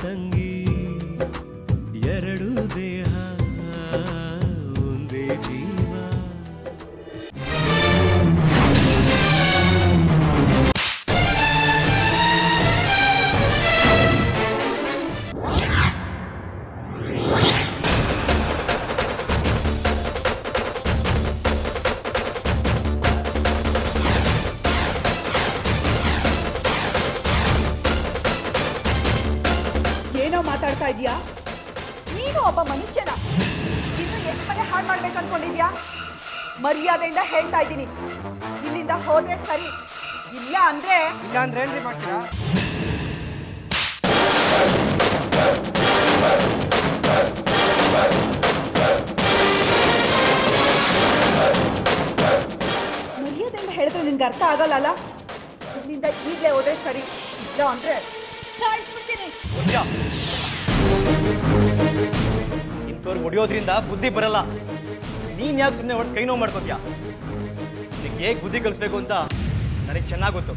ತಂಗಿ ಎರಡು ದೇಹ ಒಂದೇ ಜೀವ ಏನೋ ಮಾತಾಡ್ತಾ ಇದೀಯಾ ನೀನು ಒಬ್ಬ ಮನುಷ್ಯನ ಇನ್ನು ಎಷ್ಟು ಮನೆ ಹಾಳು ಮಾಡ್ಬೇಕು ಅನ್ಕೊಂಡಿದ್ಯಾ ಮರ್ಯಾದೆಯಿಂದ ಹೇಳ್ತಾ ಇದ್ದೀನಿ ಇಲ್ಲಿಂದ ಹೋದ್ರೆ ಸರಿ ಇಲ್ಲ ಅಂದ್ರೆ ಇಲ್ಲ ಅಂದ್ರೆ ಏನ್ರಿ ಮಾಡ್ತೀರಾ ಮರ್ಯಾದೆಯಿಂದ ಹೇಳಿದ್ರೆ ನಿನ್ಗೆ ಅರ್ಥ ಆಗಲ್ಲ ಇಲ್ಲಿಂದ ಈಗಲೇ ಹೋದ್ರೆ ಸರಿ ಇಲ್ಲ ಅಂದ್ರೆ ಸಾಯಿಸ್ಬಿಡ್ತೀನಿ ಇಂಥವ್ರು ಹೊಡಿಯೋದ್ರಿಂದ ಬುದ್ಧಿ ಬರಲ್ಲ ನೀನ್ ಯಾಕೆ ಸುಮ್ಮನೆ ಹೊಟ್ಟು ಕೈ ನೋವು ಮಾಡ್ಕೋತೀಯ ನಿನಗೆ ಹೇಗೆ ಬುದ್ಧಿ ಕಲಿಸ್ಬೇಕು ಅಂತ ನನಗೆ ಚೆನ್ನಾಗಿ ಗೊತ್ತು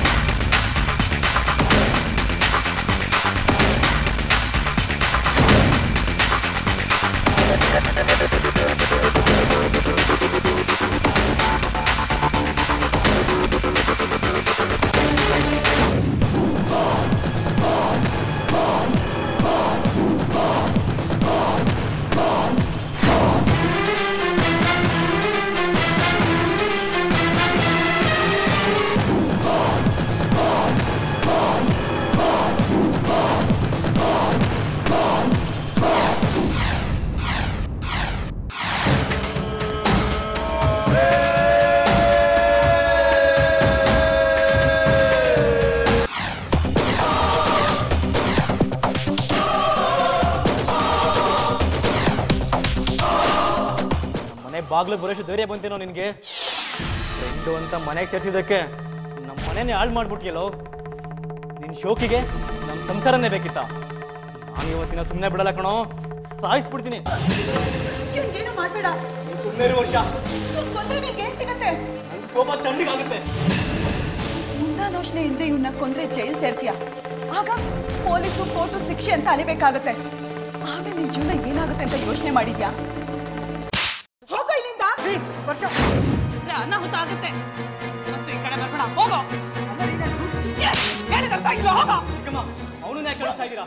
ಮನೆ ಬಾಗ್ಲು ಬರೋಷ್ಟು ಧೈರ್ಯ ಬಂತೇನೋ ನಿನಗೆ ಫ್ರೆಂಡು ಅಂತ ಮನೆಗೆ ಸೇರಿಸಿದ್ದಕ್ಕೆ ನಮ್ಮ ಮನೆನೇ ಹಾಳು ಮಾಡ್ಬಿಟ್ಟಿಯಲ್ಲೋ ನಿನ್ನ ಶೋಕಿಗೆ ನಮ್ಮ ಸಂಸಾರನೇ ಬೇಕಿತ್ತ ನಾನು ಇವತ್ತಿನ ಸುಮ್ಮನೆ ಬಿಡಲ್ಲ ಕಣೋ ಸಾಯಿಸ್ಬಿಡ್ತೀನಿ ಏನು ಮಾಡಬೇಡ ಸುಮ್ಮನೆ ಇರು ವರ್ಷ ಕೊಂದ್ರೆ ನಿನ್ಗೆ ಏನ್ ಸಿಗತ್ತೆ ನನ್ನ ಕೋಪ ತಣ್ಣಗಾಗುತ್ತೆ ಮುಂದಾಲೋಚನೆಯಿಂದ ಇವನ್ನ ಕೊಂದ್ರೆ ಜೈಲ್ ಸೇರ್ತೀಯ ಆಗ ಪೊಲೀಸು ಕೋರ್ಟು ಶಿಕ್ಷೆ ಅಂತ ಅಲಿಬೇಕಾಗತ್ತೆ ಆಗ ನಿನ್ ಜೀವನ ಏನಾಗುತ್ತೆ ಅಂತ ಯೋಚನೆ ಮಾಡಿದ್ಯಾ ಹೋಗೋ ಇಲ್ಲಿಂದ ವರ್ಷ ಅನಾಹುತ ಆಗುತ್ತೆ ಮತ್ತು ಈ ಕಡೆ ಬರ್ಬೇಡ ಹೋಗೋ ಹೇಳಿದ ಅರ್ಥ ಆಗಿಲ್ಲ ಹೋಗೋ ಚಿಕ್ಕಮ್ಮ ಅವನನ್ನ ಯಾಕೆ ಕಳಿಸ್ತಾ ಇದ್ದೀರಾ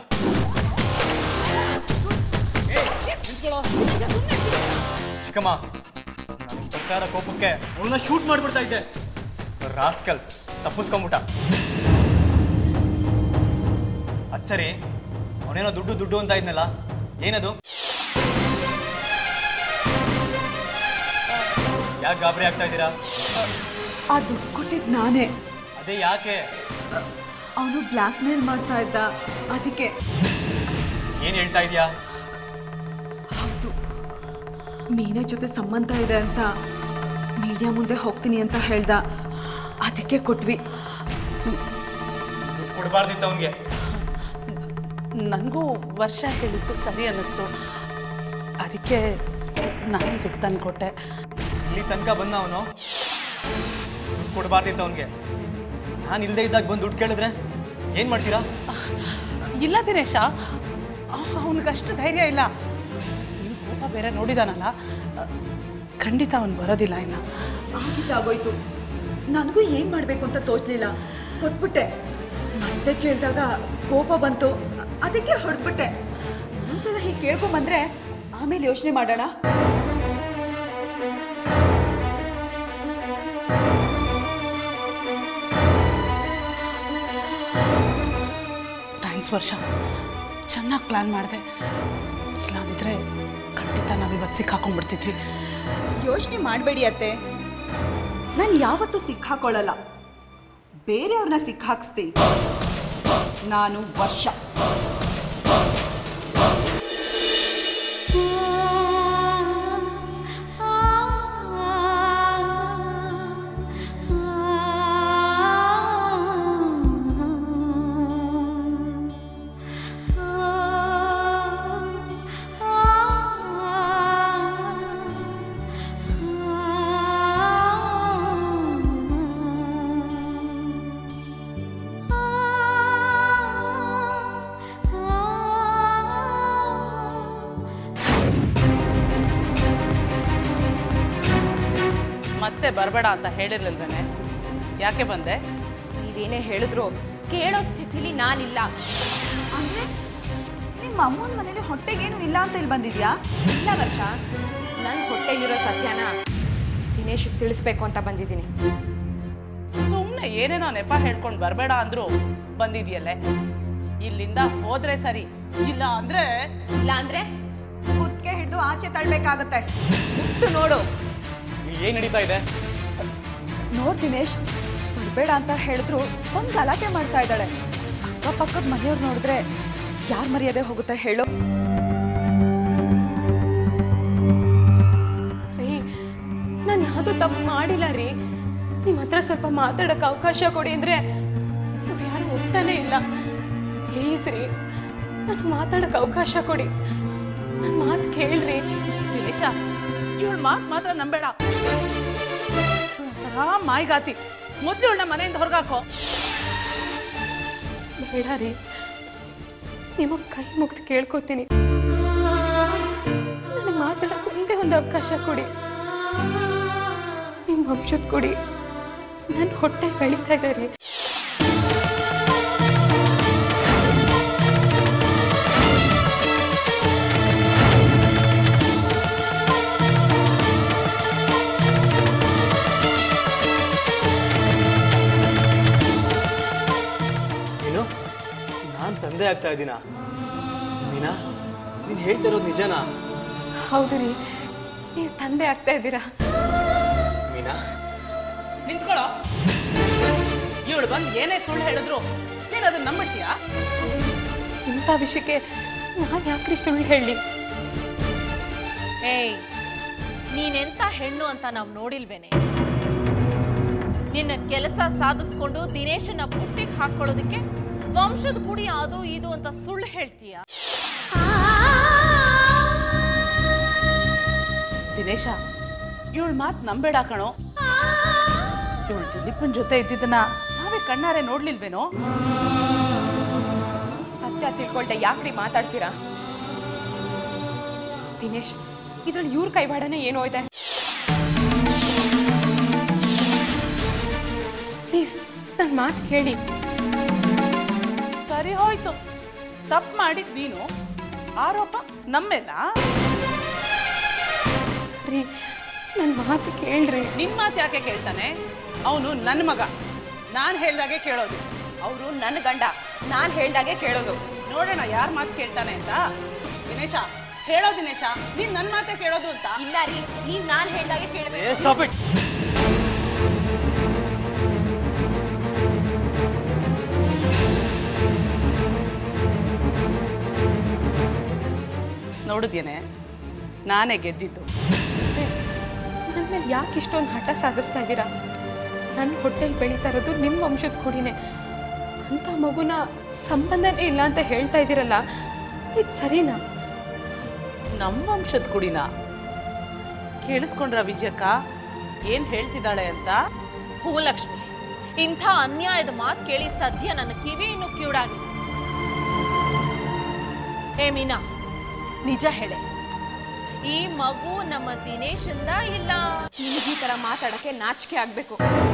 ಚಿಕ್ಕಮ್ಮ ನನ್ನ ಸರ್ಕಾರ ಕೋಪಕ್ಕೆ ಅವನನ್ನ ಶೂಟ್ ಮಾಡ್ಬಿಡ್ತಾ ಇದ್ದೆ ರಾಸ್ಕಲ್ ತಪ್ಪಿಸ್ಕೊಂಬಿಟ್ಟ ಅದ್ ಸರಿ ಅವನೇನೋ ದುಡ್ಡು ದುಡ್ಡು ಅಂತ ಇದ್ನಲ್ಲ ಏನದು ಯಾಕೆ ಗಾಬರಿ ಆಗ್ತಾ ಇದ್ದೀರಾ ಆ ದುಡ್ಡು ಕೊಟ್ಟಿದ್ ನಾನೇ ಅದೇ ಯಾಕೆ ಅವನು ಬ್ಲ್ಯಾಕ್ ಮೇಲ್ ಮಾಡ್ತಾ ಇದ್ದ ಅದಕ್ಕೆ ಏನ್ ಹೇಳ್ತಾ ಇದೀಯಾ ಹೌದು ಮೀನೆ ಜೊತೆ ಸಂಬಂಧ ಇದೆ ಅಂತ ಮೀಡಿಯಾ ಮುಂದೆ ಹೋಗ್ತೀನಿ ಅಂತ ಹೇಳ್ದ ಅದಕ್ಕೆ ಕೊಟ್ವಿ ಕೊಡಬಾರ್ದಿತ್ತು ಅವನಿಗೆ ನನಗೂ ವರ್ಷ ಹೇಳಿದ್ದು ಸರಿ ಅನ್ನಿಸ್ತು ಅದಕ್ಕೆ ನಾನೇ ದುಡ್ಡು ತಂದು ಕೊಟ್ಟೆ ಇಲ್ಲಿ ತನಕ ಬಂದ ಅವನು ದುಡ್ಡು ಕೊಡಬಾರ್ದಿತ್ತು ಅವನಿಗೆ ನಾನು ಇಲ್ಲದೆ ಇದ್ದಾಗ ಬಂದು ದುಡ್ಡು ಕೇಳಿದ್ರೆ ಏನು ಮಾಡ್ತೀರಾ ಇಲ್ಲ ದಿನೇಶ ಅವನಿಗಷ್ಟು ಧೈರ್ಯ ಇಲ್ಲ ನಿನ್ನ ಕೋಪ ಬೇರೆ ನೋಡಿದಾನಲ್ಲ ಆ, ಖಂಡಿತ ಅವನು ಬರೋದಿಲ್ಲ ಇನ್ನು ಆಗಿದ್ದಾಗೋಯ್ತು ನನಗೂ ಏನ್ ಮಾಡ್ಬೇಕು ಅಂತ ತೋಚ್ಲಿಲ್ಲ ಕೊಟ್ಬಿಟ್ಟೆ ಮತ್ತೆ ಕೇಳಿದಾಗ ಕೋಪ ಬಂತು ಅದಕ್ಕೆ ಹೊಡೆದ್ಬಿಟ್ಟೆ ಇನ್ನೊಂದ್ಸಲ ಹೀಗೆ ಕೇಳ್ಕೊಂಬಂದ್ರೆ ಆಮೇಲೆ ಯೋಚನೆ ಮಾಡೋಣ ಥ್ಯಾಂಕ್ಸ್ ವರ್ಷ ಚೆನ್ನಾಗಿ ಪ್ಲ್ಯಾನ್ ಮಾಡಿದೆ ಇಲ್ಲಾಂದಿದ್ರೆ ಖಂಡಿತ ನಾವಿವತ್ತು ಸಿಕ್ಕಾಕೊಂಡ್ಬಿಡ್ತಿದ್ವಿ ಯೋಚನೆ ಮಾಡಬೇಡಿ ಅತ್ತೆ ನಾನು ಯಾವತ್ತೂ ಸಿಕ್ಕಾಕೊಳ್ಳಲ್ಲ ಬೇರೆಯವ್ರನ್ನ ಸಿಕ್ಕಾಕ್ಸ್ತೀನಿ ನಾನು ವರ್ಷ ಆ ಮತ್ತೆ ಬರಬೇಡ ಅಂತ ಹೇಳಿರ್ಲಿಲ್ವೇನೆ ಯಾಕೆ ಬಂದೆ ನೀವೇನೇ ಹೇಳಿದ್ರು ಕೇಳೋ ಸ್ಥಿತಿಲಿ ನಾನಿಲ್ಲ ಅಂದ್ರೆ ನಿಮ್ಮ ಅಮ್ಮನ ಮನೇಲಿ ಹೊಟ್ಟೆಗೇನು ಇಲ್ಲ ಅಂತ ಇಲ್ಲಿ ಬಂದಿದ್ಯಾ ಇಲ್ಲ ವರ್ಷ ನನ್ನ ಹೊಟ್ಟೆಲಿರೋ ಸತ್ಯನ ದಿನೇಶ್ ತಿಳಿಸ್ಬೇಕು ಅಂತ ಬಂದಿದ್ದೀನಿ ಸುಮ್ಮನೆ ಏನೇನೋ ನೆಪ ಹೇಳ್ಕೊಂಡು ಬರಬೇಡ ಅಂದ್ರು ಬಂದಿದ್ಯಲ್ಲೇ ಇಲ್ಲಿಂದ ಹೋದ್ರೆ ಸರಿ ಇಲ್ಲ ಅಂದ್ರೆ ಇಲ್ಲ ಅಂದ್ರೆ ಕುತ್ಕೆ ಹಿಡಿದು ಆಚೆ ತಳ್ಬೇಕಾಗತ್ತೆ ಮುಟ್ಟು ನೋಡು ಇಲ್ಲಿ ಏನು ನಡೀತಾ ಇದೆ ನೋಡ್ ದಿನೇಶ್ ಬರ್ಬೇಡ ಅಂತ ಹೇಳಿದ್ರು ಒಂದ್ ಗಲಾಟೆ ಮಾಡ್ತಾ ಇದ್ದಾಳೆ ಅಕ್ಕಪಕ್ಕದ ಮನೆಯವ್ರು ನೋಡಿದ್ರೆ ಯಾರ್ ಮರ್ಯಾದೆ ಹೋಗುತ್ತೆ ಹೇಳು ರೀ ನಾನು ಯಾವುದು ತಪ್ಪು ಮಾಡಿಲ್ಲ ರೀ ನಿಮ್ಮ ಹತ್ರ ಸ್ವಲ್ಪ ಮಾತಾಡೋಕೆ ಅವಕಾಶ ಕೊಡಿ ಅಂದರೆ ನೀವು ಯಾರು ಒಪ್ತಾನೆ ಇಲ್ಲ ಪ್ಲೀಸ್ ರೀ ನನಗೆ ಮಾತಾಡೋಕೆ ಅವಕಾಶ ಕೊಡಿ ನನ್ನ ಮಾತು ಕೇಳ್ರಿ ದಿನೇಶ ಇವಳ ಮಾತು ಮಾತ್ರ ನಂಬೇಡ ಒಂಥರ ಮಾಯ್ಗಾತಿ ಮೊದ್ಲು ಇವಳನ್ನ ಮನೆಯಿಂದ ಹೊರಗಾಕೋ ಬೇಡ ರೀ ನಿಮಗೆ ಕೈ ಮುಗ್ದು ಕೇಳ್ಕೊತೀನಿ ನನಗೆ ಮಾತಾಡೋಕೆ ಒಂದೇ ಒಂದು ಅವಕಾಶ ಕೊಡಿ ನಿಮ್ಮ ವಂಶದ ಕೊಡಿ ನನ್ನ ಹೊಟ್ಟೆ ಬೆಳೀತಾ ಇದೆ ರೀ ಏನು ನಾನು ತಂದೆ ಆಗ್ತಾ ಇದ್ದೀನ ಮೀನಾ ನೀನು ಹೇಳ್ತಿರೋದು ನಿಜನಾ ಹೌದು ರೀ ನೀವು ತಂದೆ ಆಗ್ತಾ ಇದ್ದೀರಾ ಮೀನಾ ನಿಂತ್ಕೊಳ್ಳೋ ಇವಳು ಬಂದು ಏನೇ ಸುಳ್ಳು ಹೇಳಿದ್ರು ನೀನು ಅದನ್ನ ನಂಬಿಡ್ತೀಯಾ ಇಂಥ ವಿಷಯಕ್ಕೆ ನಾನು ಯಾಕ್ರಿ ಸುಳ್ಳು ಹೇಳಿ ಏಯ್ ನೀನೆಂತ ಹೆಣ್ಣು ಅಂತ ನಾವು ನೋಡಿಲ್ವೇನೆ ನಿನ್ನ ಕೆಲಸ ಸಾಧಿಸ್ಕೊಂಡು ದಿನೇಶನ ಪುಟ್ಟಿಗೆ ಹಾಕೊಳ್ಳೋದಕ್ಕೆ ವಂಶದ ಕುಡಿ ಅದು ಇದು ಅಂತ ಸುಳ್ಳು ಹೇಳ್ತೀಯ ದಿನೇಶ ಇವಳ ಮಾತು ನಂಬೇಡ ಕಣೋ ಇವಳು ದಿಲೀಪನ್ ಜೊತೆ ಇದ್ದಿದ್ದನ್ನ ನಾವೇ ಕಣ್ಣಾರೆ ನೋಡ್ಲಿಲ್ವೇನೋ ಸತ್ಯ ತಿಳ್ಕೊಳ್ದೆ ಯಾಕ್ರಿ ಮಾತಾಡ್ತೀರಾ ದಿನೇಶ್ ಇದ್ರಲ್ಲಿ ಇವ್ರ ಕೈವಾಡನೆ ಏನೋ ಇದೆ ಪ್ಲೀಸ್ ನನ್ನ ಮಾತು ಕೇಳಿ ಸರಿ ಹೋಯ್ತು ತಪ್ಪು ಮಾಡಿದ್ ನೀನು ಆರೋಪ ನಮ್ಮೇಲ ರೀ ನನ್ನ ಮಾತು ಕೇಳ್ರಿ ನಿಮ್ ಮಾತು ಯಾಕೆ ಕೇಳ್ತಾನೆ ಅವನು ನನ್ನ ಮಗ ನಾನು ಹೇಳ್ದಾಗೆ ಕೇಳೋದು ಅವರು ನನ್ನ ಗಂಡ ನಾನು ಹೇಳ್ದಾಗೆ ಕೇಳೋದು ನೋಡೋಣ ಯಾರ ಮಾತು ಕೇಳ್ತಾನೆ ಅಂತ ದಿನೇಶ ಹೇಳೋ ದಿನೇಶ ನೀನ್ ನನ್ನ ಮಾತೇ ಕೇಳೋದು ಅಂತ ಇಲ್ಲ ರೀ ನೀವ್ ನಾನು ಹೇಳ್ದಾಗೆ ಕೇಳಬೇಕು ಏ ಸ್ಟಾಪ್ ಇಟ್ ನೋಡಿದ್ಯೇನೆ ನಾನೇ ಗೆದ್ದಿದ್ದು ನನ್ನ ಮೇಲೆ ಯಾಕೆ ಇಷ್ಟೊಂದು ಹಠ ಸಾಧಿಸ್ತಾ ಇದ್ದೀರಾ ನನ್ನ ಹೊಟ್ಟೆಲಿ ಬೆಳೀತಾ ಇರೋದು ನಿಮ್ಮ ವಂಶದ ಕುಡಿನೇ ಅಂಥ ಮಗುನ ಸಂಬಂಧನೇ ಇಲ್ಲ ಅಂತ ಹೇಳ್ತಾ ಇದ್ದೀರಲ್ಲ ಇದು ಸರಿನಾ ನಮ್ಮ ವಂಶದ ಕುಡಿನ ಕೇಳಿಸ್ಕೊಂಡ್ರ ವಿಜಯಕ್ಕ ಏನ್ ಹೇಳ್ತಿದ್ದಾಳೆ ಅಂತ ಭೂಲಕ್ಷ್ಮಿ ಇಂಥ ಅನ್ಯಾಯದ ಮಾತು ಕೇಳಿ ಸದ್ಯ ನನ್ನ ಕಿವಿ ಇನ್ನು ಕಿವುಡಾಗಿದೆ ಹೇ ಮೀನಾ ನಿಜ ಹೇಳೆ ಈ ಮಗು ನಮ್ಮ ದಿನೇಶಂದ ಇಲ್ಲ ನಿಮ್ಗೆ ಈ ತರ ಮಾತಾಡಕ್ಕೆ ನಾಚಿಕೆ ಆಗ್ಬೇಕು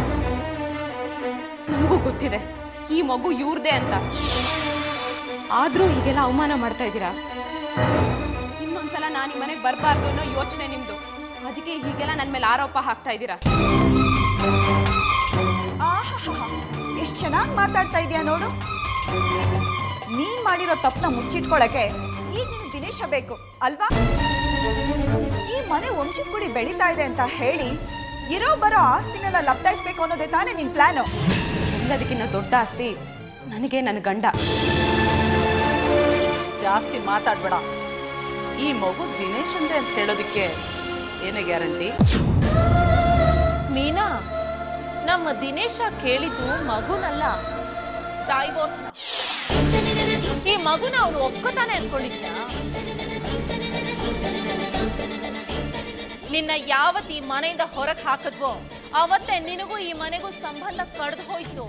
ನಮಗೂ ಗೊತ್ತಿದೆ ಈ ಮಗು ಇವ್ರದೇ ಅಂತ ಆದರೂ ಹೀಗೆಲ್ಲ ಅವಮಾನ ಮಾಡ್ತಾ ಇದ್ದೀರಾ ಇನ್ನೊಂದ್ಸಲ ನಾನು ಈ ಮನೆಗೆ ಬರಬಾರ್ದು ಅನ್ನೋ ಯೋಚನೆ ನಿಮ್ದು ಅದಕ್ಕೆ ಹೀಗೆಲ್ಲ ನನ್ನ ಮೇಲೆ ಆರೋಪ ಹಾಕ್ತಾ ಇದ್ದೀರಾ ಆಹಾಹಾ ಎಷ್ಟು ಚೆನ್ನಾಗಿ ಮಾತಾಡ್ತಾ ಇದೀಯ ನೋಡು ನೀನ್ ಮಾಡಿರೋ ತಪ್ಪನ್ನ ಮುಚ್ಚಿಟ್ಕೊಳಕ್ಕೆ ಈಗ ನಿನ್ ದಿನೇಶ ಬೇಕು ಅಲ್ವಾ ಈ ಮನೆ ವಂಶದ ಕುಡಿ ಬೆಳೀತಾ ಇದೆ ಅಂತ ಹೇಳಿ ಇರೋ ಬರೋ ಆಸ್ತಿನೆಲ್ಲ ಲಪ್ಟಾಯಿಸ್ಬೇಕು ಅನ್ನೋದೇ ತಾನೇ ನಿನ್ ಪ್ಲಾನು ಎಲ್ಲದಕ್ಕಿಂತ ದೊಡ್ಡ ಆಸ್ತಿ ನನಗೆ ನನ್ನ ಗಂಡ ಜಾಸ್ತಿ ಮಾತಾಡ್ಬೇಡ ಈ ಮಗು ದಿನೇಶ್ ಅಂದೆ ಅಂತ ಹೇಳೋದಕ್ಕೆ ಏನೇ ಗ್ಯಾರಂಟಿ ಮೀನಾ ನಮ್ಮ ದಿನೇಶ ಕೇಳಿದ್ದು ಮಗುನಲ್ಲ ಡೈವೋರ್ಸ್ನ ಈ ಮಗುನ ಅವನು ಒಪ್ಕೋತಾನೆ ಅನ್ಕೊಂಡಿದ್ದ ನಿನ್ನ ಯಾವತ್ ಈ ಮನೆಯಿಂದ ಹೊರಗೆ ಹಾಕಿದ್ವೋ ಅವತ್ತೇ ನಿನಗೂ ಈ ಮನೆಗೂ ಸಂಬಂಧ ಕಡ್ದು ಹೋಯ್ತು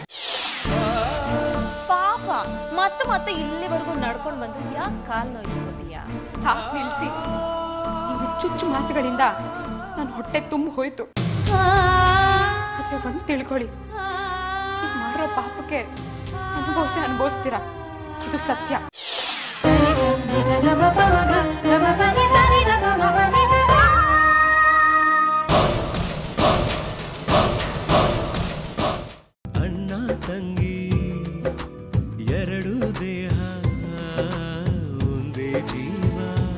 ಪಾಪ ಮತ್ತೆ ಮತ್ತೆ ಇಲ್ಲಿವರೆಗೂ ನಡ್ಕೊಂಡು ಬಂದು ಯಾಕೆ ಕಾಲ್ ನೋಯಿಸ್ಕೊತೀಯಾ ಸಾಕು ನಿಲ್ಲಿಸಿ ಈ ಚುಚ್ಚು ಮಾತುಗಳಿಂದ ನನ್ನ ಹೊಟ್ಟೆ ತುಂಬ ಹೋಯ್ತು ಆ ಆದರೆ ಒಂದು ತಿಳ್ಕೊಳ್ಳಿ ನೀವು ಮಾಡಿರೋ ಪಾಪಕ್ಕೆ ಅನುಭವಿಸಿ ಅನುಭವಿಸ್ತೀರಾ ಇದು ಸತ್ಯ ಅಣ್ಣ ತಂಗಿ ಎರಡು ದೇಹ ಒಂದೇ ಜೀವ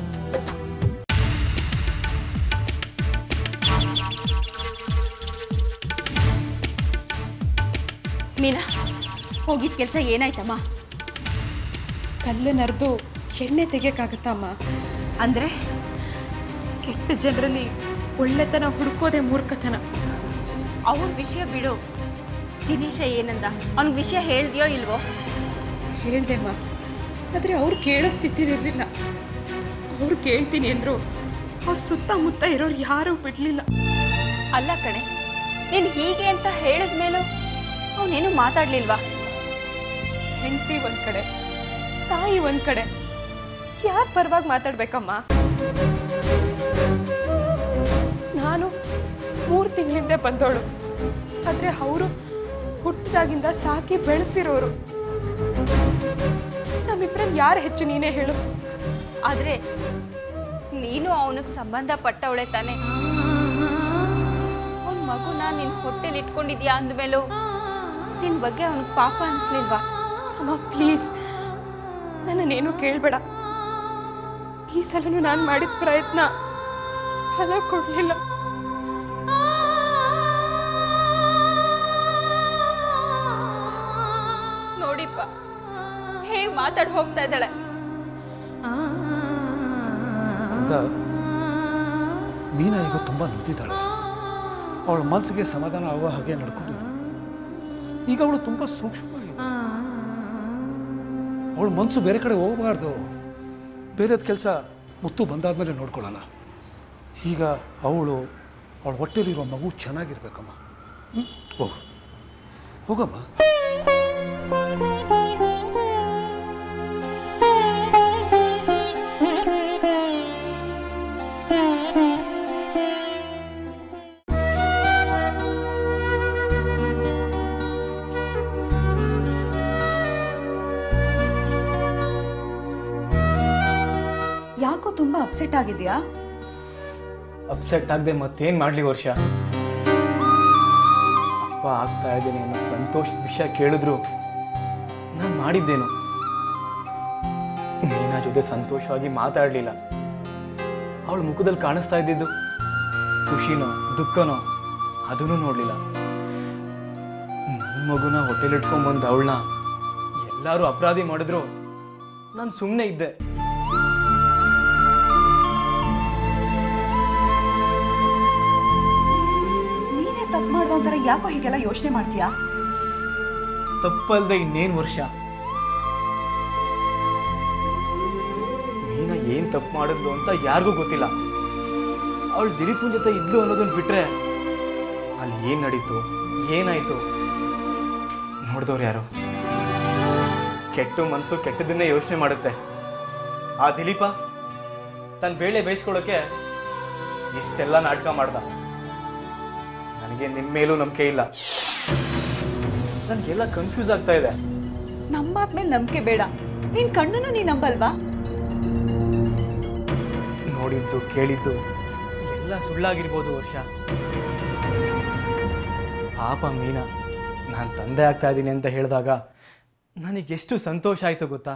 ಮೀನಾ ಹೋಗಿದ್ ಕೆಲಸ ಏನಾಯ್ತಮ್ಮ ಕಲ್ಲು ನರ್ದು ಎಣ್ಣೆ ತೆಗಿಯಕ್ಕಾಗತ್ತಮ್ಮ ಅಂದ್ರೆ ಕೆಟ್ಟ ಜನರಲ್ಲಿ ಒಳ್ಳೆತನ ಹುಡುಕೋದೇ ಮೂರ್ಖತನ ಅವ್ರ ವಿಷಯ ಬಿಡು ದಿನೇಶ ಏನಂದ ಅವ್ನಿಗೆ ವಿಷಯ ಹೇಳ್ದ್ಯೋ ಇಲ್ವೋ ಹೇಳ್ದೆಮ್ಮ ಆದರೆ ಅವ್ರು ಕೇಳೋ ಸ್ಥಿತಿಲಿರಲಿಲ್ಲ ಅವ್ರು ಕೇಳ್ತೀನಿ ಅಂದರು ಅವ್ರ ಸುತ್ತಮುತ್ತ ಇರೋರು ಯಾರೂ ಬಿಡಲಿಲ್ಲ ಅಲ್ಲ ಕಣೆ ನೀನು ಹೀಗೆ ಅಂತ ಹೇಳಿದ್ಮೇಲೂ ಅವನೇನು ಮಾತಾಡ್ಲಿಲ್ವಾ ಹೆಂಡತಿ ಒಂದ್ ಕಡೆ ತಾಯಿ ಒಂದ್ ಕಡೆ ಯಾರ್ ಪರವಾಗಿ ಮಾತಾಡ್ಬೇಕಮ್ಮ ನಾನು ಮೂರು ತಿಂಗಳಿಂದ ಬಂದವಳು ಆದ್ರೆ ಅವರು ಹುಟ್ಟಿದಾಗಿಂದ ಸಾಕಿ ಬೆಳೆಸಿರೋರು ನಮ್ಮಿಬ್ರಲ್ಲಿ ಯಾರು ಹೆಚ್ಚು ನೀನೇ ಹೇಳು ಆದ್ರೆ ನೀನು ಅವನಿಗೆ ಸಂಬಂಧಪಟ್ಟವಳೆ ತಾನೆ ಅವನ ಮಗುನ ನಿನ್ ಹೊಟ್ಟೆಲಿ ಇಟ್ಕೊಂಡಿದ್ಯಾ ಅಂದ್ಮೇಲೂ ನಿನ್ ಬಗ್ಗೆ ಅವನಿಗೆ ಪಾಪ ಅನ್ಸ್ಲಿಲ್ವಾ ಅಮ್ಮ ಪ್ಲೀಸ್ ನನ್ನನ್ನೇನು ಕೇಳಬೇಡ ಈ ಸಲನೂ ನಾನು ಮಾಡಿದ ಪ್ರಯತ್ನ ಫಲ ಕೊಡಲಿಲ್ಲ ನೋಡಿಪ್ಪ ಹೇಗ್ ಮಾತಾಡ್ ಹೋಗ್ತಾ ಇದ್ದಾಳೆ ಅಂತ ಮೀನಾ ಈಗ ತುಂಬ ನೊಂದಿದ್ದಾಳೆ ಅವಳ ಮನಸ್ಸಿಗೆ ಸಮಾಧಾನ ಆಗುವ ಹಾಗೆ ನಡ್ಕೊಂಡು ಈಗ ಅವಳು ತುಂಬ ಸೂಕ್ಷ್ಮವಾಗಿದೆ ಅವಳ ಮನಸ್ಸು ಬೇರೆ ಕಡೆ ಹೋಗಬಾರ್ದು ಬೇರೆದ ಕೆಲಸ ಮುತ್ತು ಬಂದಾದ್ಮೇಲೆ ನೋಡ್ಕೊಳ್ಳೋಣ ಈಗ ಅವಳು ಅವಳ ಹೊಟ್ಟೆಲಿರೋ ಮಗು ಚೆನ್ನಾಗಿರ್ಬೇಕಮ್ಮ ಹ್ಞೂ ಹೋಗು ಹೋಗಮ್ಮ ಯಾಕೋ ತುಂಬಾ ಅಪ್ಸೆಟ್ ಆಗಿದ್ಯಾ ಅಪ್ಸೆಟ್ ಆಗದೆ ಮತ್ತೇನು ಮಾಡಲಿ ವರ್ಷ ಅಪ್ಪ ಆಗ್ತಾ ಇದ್ದೀನಿ ಅನ್ನೋ ಸಂತೋಷದ ವಿಷಯ ಕೇಳಿದ್ರು ನಾನು ಮಾಡಿದ್ದೇನು ಮೀನಾ ಜೊತೆ ಸಂತೋಷವಾಗಿ ಮಾತಾಡಲಿಲ್ಲ ಅವಳ ಮುಖದಲ್ಲಿ ಕಾಣಿಸ್ತಾ ಇದ್ದಿದ್ದು ಖುಷಿನೋ ದುಃಖನೋ ಅದನ್ನು ನೋಡಲಿಲ್ಲ ನನ್ನ ಮಗುನ ಹೊಟ್ಟೆಲಿಟ್ಕೊಂಡ್ಬಂದು ಅವಳನ್ನ ಎಲ್ಲರೂ ಅಪರಾಧಿ ಮಾಡಿದ್ರು ನಾನು ಸುಮ್ಮನೆ ಇದ್ದೆ ನೀನೇ ತಪ್ಪು ಮಾಡ್ದೋ ಒಂಥರ ಯಾಕೋ ಹೀಗೆಲ್ಲ ಯೋಚನೆ ಮಾಡ್ತೀಯಾ ತಪ್ಪಲ್ದೆ ಇನ್ನೇನು ವರ್ಷ ಮೀನಾ ಏನ್ ತಪ್ಪು ಮಾಡಿದ್ಲು ಅಂತ ಯಾರಿಗೂ ಗೊತ್ತಿಲ್ಲ ಅವಳು ದಿಲೀಪನ್ ಜೊತೆ ಇದ್ಲು ಅನ್ನೋದನ್ನ ಬಿಟ್ರೆ ಅಲ್ಲಿ ಏನ್ ನಡೀತು ಏನಾಯ್ತು ನೋಡಿದವ್ರು ಯಾರು ಕೆಟ್ಟು ಮನಸ್ಸು ಕೆಟ್ಟದನ್ನೇ ಯೋಚನೆ ಮಾಡುತ್ತೆ ಆ ದಿಲೀಪ ತನ್ನ ಬೇಳೆ ಬೇಯಿಸ್ಕೊಳ್ಳೋಕೆ ಇಷ್ಟೆಲ್ಲ ನಾಟಕ ಮಾಡ್ದ ನನಗೆ ನಿಮ್ಮ ಮೇಲೂ ನಂಬಿಕೆ ಇಲ್ಲ ನನಗೆಲ್ಲ ಕನ್ಫ್ಯೂಸ್ ಆಗ್ತಾ ಇದೆ ನಮ್ಮ ಮಾತ್ಮೇಲೆ ನಂಬಿಕೆ ಬೇಡ ನಿನ್ ಕಣ್ಣನ್ನು ನೀನ್ ನಂಬಲ್ವಾ ನೋಡಿದ್ದು ಕೇಳಿದ್ದು ಎಲ್ಲ ಸುಳ್ಳಾಗಿರ್ಬೋದು ವರ್ಷ ಪಾಪ ಮೀನಾ ನಾನು ತಂದೆ ಆಗ್ತಾ ಇದ್ದೀನಿ ಅಂತ ಹೇಳಿದಾಗ ನನಗೆಷ್ಟು ಸಂತೋಷ ಆಯಿತು ಗೊತ್ತಾ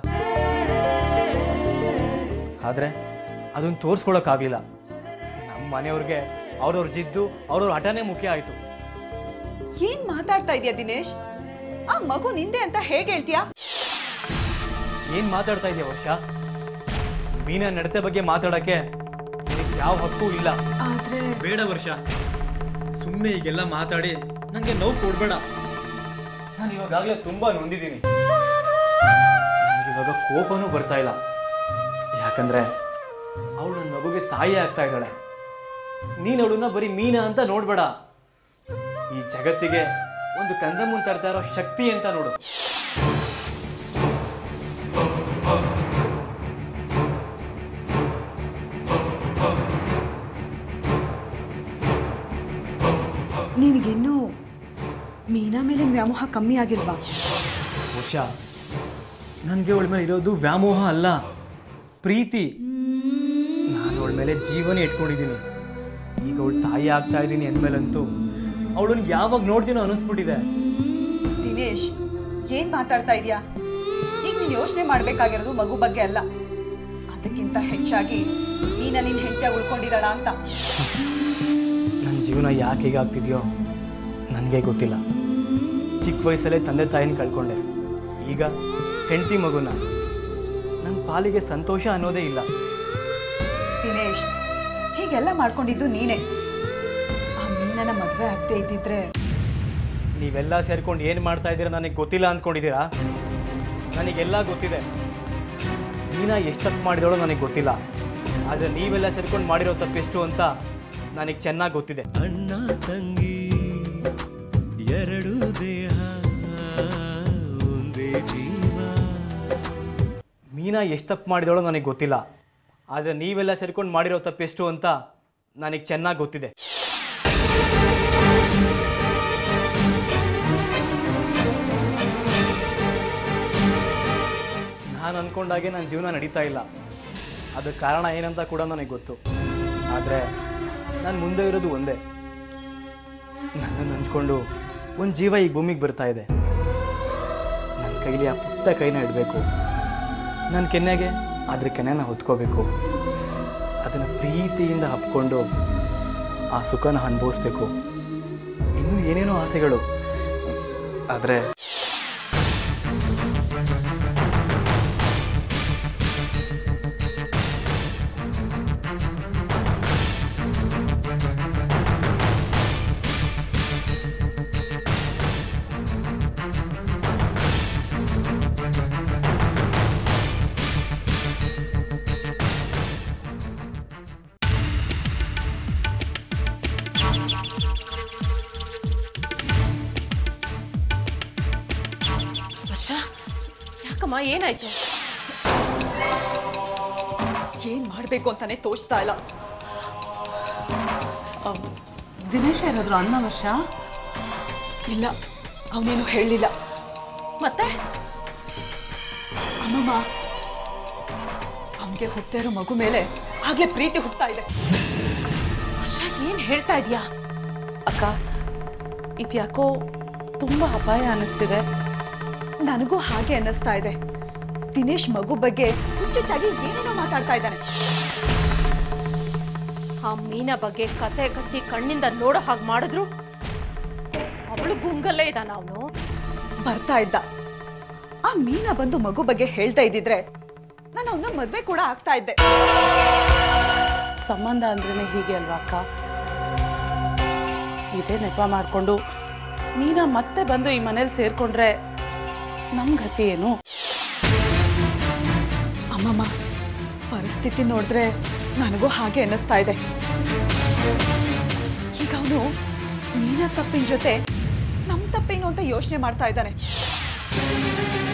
ಆದರೆ ಅದನ್ನು ತೋರಿಸ್ಕೊಳಕ್ಕಾಗಲಿಲ್ಲ ನಮ್ಮ ಮನೆಯವ್ರಿಗೆ ಅವ್ರವ್ರ ಜಿದ್ದು ಅವ್ರವ್ರ ಹಠನೇ ಮುಖ್ಯ ಆಯಿತು ಏನ್ ಮಾತಾಡ್ತಾ ಇದೀಯ ದಿನೇಶ್ ಆ ಮಗು ನಿಂದೆ ಅಂತ ಹೇಗೆ ಹೇಳ್ತೀಯಾ ಏನು ಮಾತಾಡ್ತಾ ಇದೆಯಾ ವರ್ಷ ಮೀನಾ ನಡತೆ ಬಗ್ಗೆ ಮಾತಾಡೋಕ್ಕೆ ನಿನಗೆ ಯಾವ ಹಕ್ಕು ಇಲ್ಲ ಆದ್ರೆ ಬೇಡ ವರ್ಷ ಸುಮ್ಮನೆ ಈಗೆಲ್ಲ ಮಾತಾಡಿ ನನಗೆ ನೋವು ಕೊಡ್ಬೇಡ ನಾನು ಇವಾಗಲೇ ತುಂಬಾ ನೊಂದಿದ್ದೀನಿ ನನಗೆ ಇವಾಗ ಕೋಪನೂ ಬರ್ತಾ ಇಲ್ಲ ಯಾಕಂದ್ರೆ ಅವಳು ನನ್ನ ಮಗುಗೆ ತಾಯಿ ಆಗ್ತಾ ಇದ್ದಾಳೆ ನೀನು ಅವಳನ್ನ ಬರೀ ಮೀನಾ ಅಂತ ನೋಡ್ಬೇಡ ಈ ಜಗತ್ತಿಗೆ ಒಂದು ಕಂದಮ್ಮನ್ ತರ್ತಾ ಇರೋ ಶಕ್ತಿ ಅಂತ ನೋಡು ನಿನಗಿನ್ನೂ ವ್ಯಾಮೋಹ ಕಮ್ಮಿ ಆಗಿಲ್ವಾ ಉಷಾ ನನಗೆ ಅವಳ ಮೇಲೆ ಇರೋದು ವ್ಯಾಮೋಹ ಅಲ್ಲ ಪ್ರೀತಿ ನಾನು ಅವಳ ಮೇಲೆ ಜೀವನ ಇಟ್ಕೊಂಡಿದ್ದೀನಿ ಈಗ ಅವಳು ತಾಯಿ ಆಗ್ತಾ ಇದ್ದೀನಿ ಅಂದಮೇಲಂತೂ ಅವಳನ್ನ ಯಾವಾಗ ನೋಡ್ತೀನೋ ಅನಿಸ್ಬಿಟ್ಟಿದೆ ದಿನೇಶ್ ಏನ್ ಮಾತಾಡ್ತಾ ಇದೀಯಾ ಈಗ ನೀನು ಯೋಚನೆ ಮಾಡ್ಬೇಕಾಗಿರೋದು ಮಗು ಬಗ್ಗೆ ಅಲ್ಲ ಅದಕ್ಕಿಂತ ಹೆಚ್ಚಾಗಿ ನೀನ ನಿನ್ನ ಹೆಂಡತಿಯಾಗಿ ಉಳ್ಕೊಂಡಿದ್ದಾಳ ಅಂತ ನನ್ನ ಜೀವನ ಯಾಕೆ ಹೀಗಾಗ್ತಿದೆಯೋ ನನಗೆ ಗೊತ್ತಿಲ್ಲ ಚಿಕ್ಕ ವಯಸ್ಸಲ್ಲೇ ತಂದೆ ತಾಯಿನ ಕಳ್ಕೊಂಡೆ ಈಗ ಹೆಂಡತಿ ಮಗುನ ನನ್ನ ಪಾಲಿಗೆ ಸಂತೋಷ ಅನ್ನೋದೇ ಇಲ್ಲ ದಿನೇಶ್ ಹೀಗೆಲ್ಲ ಮಾಡ್ಕೊಂಡಿದ್ದು ನೀನೇ ಆ ಮೀನನ ಮದುವೆ ಆಗದೆ ಇದ್ದಿದ್ರೆ ನೀವೆಲ್ಲ ಸೇರ್ಕೊಂಡು ಏನು ಮಾಡ್ತಾ ಇದ್ದೀರಾ ನನಗೆ ಗೊತ್ತಿಲ್ಲ ಅಂದ್ಕೊಂಡಿದ್ದೀರಾ ನನಗೆಲ್ಲ ಗೊತ್ತಿದೆ ನೀನ ಎಷ್ಟು ತಪ್ಪು ಮಾಡಿದವಳು ನನಗೆ ಗೊತ್ತಿಲ್ಲ ಆದರೆ ನೀವೆಲ್ಲ ಸೇರ್ಕೊಂಡು ಮಾಡಿರೋ ತಪ್ಪೆಷ್ಟು ಅಂತ ನನಗೆ ಚೆನ್ನಾಗಿ ಗೊತ್ತಿದೆ ಅಣ್ಣ ತಂಗಿ ಎರಡು ದೇಹ ಒಂದೇ ಜೀವ ಮೀನಾ ಎಷ್ಟು ತಪ್ಪು ಮಾಡಿದವಳು ನನಗೆ ಗೊತ್ತಿಲ್ಲ ಆದರೆ ನೀವೆಲ್ಲ ಸೇರ್ಕೊಂಡು ಮಾಡಿರೋ ತಪ್ಪೆಷ್ಟು ಅಂತ ನನಗೆ ಚೆನ್ನಾಗಿ ಗೊತ್ತಿದೆ ನಾನು ಅಂದ್ಕೊಂಡಾಗೆ ನನ್ನ ಜೀವನ ನಡೀತಾ ಇಲ್ಲ ಅದಕ್ಕೆ ಕಾರಣ ಏನಂತ ಕೂಡ ನನಗೆ ಗೊತ್ತು ಆದರೆ ನಾನು ಮುಂದೆ ಇರೋದು ಒಂದೇ ನನ್ನನ್ನು ಹಂಚ್ಕೊಂಡು ಒಂದು ಜೀವ ಈ ಭೂಮಿಗೆ ಬರ್ತಾ ಇದೆ ನನ್ನ ಕೈಲಿ ಆ ಪುಟ್ಟ ಕೈನ ಇಡಬೇಕು ನನ್ನ ಕೆನ್ನೆಗೆ ಅದ್ರ ಕೆನೆನ ಹೊತ್ಕೋಬೇಕು ಅದನ್ನು ಪ್ರೀತಿಯಿಂದ ಹಪ್ಕೊಂಡು ಆ ಸುಖನ ಅನುಭವಿಸ್ಬೇಕು ಇನ್ನೂ ಏನೇನೋ ಆಸೆಗಳು ಆದರೆ ವರ್ಷ ಯಾಕಮ್ಮ ಏನಾಯ್ತು ಏನ್ ಮಾಡ್ಬೇಕು ಅಂತಾನೆ ತೋಚ್ತಾ ಇಲ್ಲ ಅಹ್, ದಿನೇಶ ಏನಾದ್ರು ಅನ್ನ ವರ್ಷ ಇಲ್ಲ ಅವನೇನು ಹೇಳಿಲ್ಲ ಮತ್ತೆ ಅಮ್ಮಮ್ಮ ಅವನಿಗೆ ಹುಟ್ಟೇ ಇರೋ ಮಗು ಮೇಲೆ ಆಗ್ಲೇ ಪ್ರೀತಿ ಹುಟ್ತಾ ಇದೆ ವರ್ಷ ಏನ್ ಹೇಳ್ತಾ ಇದೀಯಾ ಅಕ್ಕ ಇದ್ಯಾಕೋ ತುಂಬ ಅಪಾಯ ಅನ್ನಿಸ್ತಿದೆ ನನಗೂ ಹಾಗೆ ಅನ್ನಿಸ್ತಾ ಇದೆ ದಿನೇಶ್ ಮಗು ಬಗ್ಗೆ ಹುಚ್ಚುಚ್ಚಾಗಿ ಏನೇನೋ ಮಾತಾಡ್ತಾ ಇದ್ದಾನೆ ಆ ಮೀನ ಬಗ್ಗೆ ಕತೆ ಕಟ್ಟಿ ಕಣ್ಣಿಂದ ನೋಡೋ ಹಾಗೆ ಮಾಡಿದ್ರು ಅವಳು ಗುಂಗಲ್ಲೇ ಇದ್ದಾನ ಅವನು ಬರ್ತಾ ಇದ್ದ ಆ ಮೀನ ಬಂದು ಮಗು ಬಗ್ಗೆ ಹೇಳ್ತಾ ಇದ್ದಿದ್ರೆ ನಾನು ಅವನ ಮದ್ವೆ ಕೂಡ ಆಗ್ತಾ ಇದ್ದೆ ಸಂಬಂಧ ಅಂದ್ರೇ ಹೀಗೆ ಅಲ್ವಾ ಅಕ್ಕ ಇದೇ ನೆಪ ಮಾಡಿಕೊಂಡು ಮೀನಾ ಮತ್ತೆ ಬಂದು ಈ ಮನೇಲಿ ಸೇರ್ಕೊಂಡ್ರೆ ನಮ್ಮ ಗತಿ ಏನು ಅಮ್ಮಮ್ಮ ಪರಿಸ್ಥಿತಿ ನೋಡಿದ್ರೆ ನನಗೂ ಹಾಗೆ ಅನ್ನಿಸ್ತಾ ಇದೆ ಈಗ ಅವನು ಮೀನ ತಪ್ಪಿನ ಜೊತೆ ನಮ್ಮ ತಪ್ಪೇನು ಅಂತ ಯೋಚನೆ ಮಾಡ್ತಾ ಇದ್ದಾನೆ